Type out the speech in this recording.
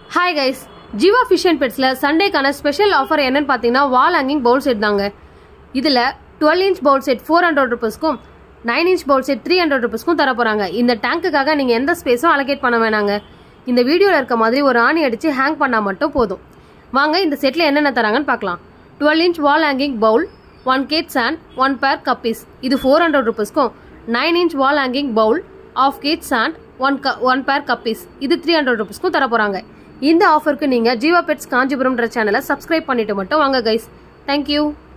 hi guys Jeeva fish and பெட்ஸில் சண்டேக்கான special offer என்னன்னு பார்த்தீங்கன்னா வால் ஹேங்கிங் பவுல் செட் தாங்க இதில் twelve inch bowl set four hundred ருபீஸ்க்கும் nine inch bowl set three hundred ருபீஸ்க்கும் தர போகிறாங்க இந்த டேங்க்குக்காக நீங்கள் எந்த ஸ்பேஸும் அலோகேட் பண்ண வேணாங்க இந்த வீடியோவில் இருக்க மாதிரி ஒரு ஆணி அடித்து ஹேங் பண்ணால் மட்டும் போதும் வாங்க இந்த செட்டில் என்னென்ன தராங்கன்னு பார்க்கலாம் twelve inch wall hanging bowl one cat sand one pair guppies இது ஃபோர் ஹண்ட்ரட் ருபீஸ்க்கும் nine inch wall hanging bowl of cat sand one க ஒன் பேர் கப்பீஸ் இது த்ரீ ஹண்ட்ரட் ருபீஸ்க்கும் தர போகிறாங்க இந்த ஆஃபருக்கு நீங்கள் ஜீவா பெட்ஸ் காஞ்சிபுரம்ன்ற சேனலை சப்ஸ்கிரைப் பண்ணிட்டு மட்டும் வாங்க கைஸ் தேங்க்யூ